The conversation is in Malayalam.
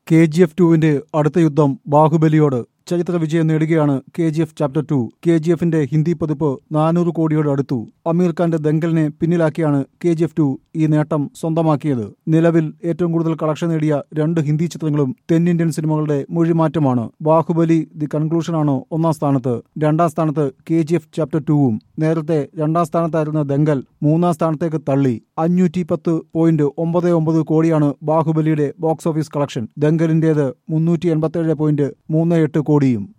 കെ ജി എഫ് ടുവിന്റെ അടുത്ത യുദ്ധം ബാഹുബലിയോട് ചരിത്ര വിജയം നേടുകയാണ് K G F chapter two K G എഫിന്റെ ഹിന്ദി പതിപ്പ് നാനൂറ് കോടിയോട് അടുത്തു അമീർ ഖാന്റെ ദങ്കലിനെ പിന്നിലാക്കിയാണ് കെ ജി എഫ് ടു ഈ നേട്ടം സ്വന്തമാക്കിയത് നിലവിൽ ഏറ്റവും കൂടുതൽ കളക്ഷൻ നേടിയ രണ്ട് ഹിന്ദി ചിത്രങ്ങളും തെന്നിന്ത്യൻ സിനിമകളുടെ മൊഴിമാറ്റമാണ് ബാഹുബലി ദി കൺക്ലൂഷനാണ് ഒന്നാം സ്ഥാനത്ത് രണ്ടാം സ്ഥാനത്ത് കെ ജി എഫ് ചാപ്റ്റർ ടുവും നേരത്തെ രണ്ടാം സ്ഥാനത്തായിരുന്ന ദങ്കൽ മൂന്നാം സ്ഥാനത്തേക്ക് തള്ളി അഞ്ഞൂറ്റി പത്ത് പോയിന്റ് ഒമ്പത് ഒമ്പത് കോടിയാണ് ബാഹുബലിയുടെ ബോക്സ് ഓഫീസ് കളക്ഷൻ ദങ്കലിന്റേത് മുന്നൂറ്റി എൺപത്തിയേഴ് പോയിന്റ് മൂന്ന് എട്ട് കോടിയും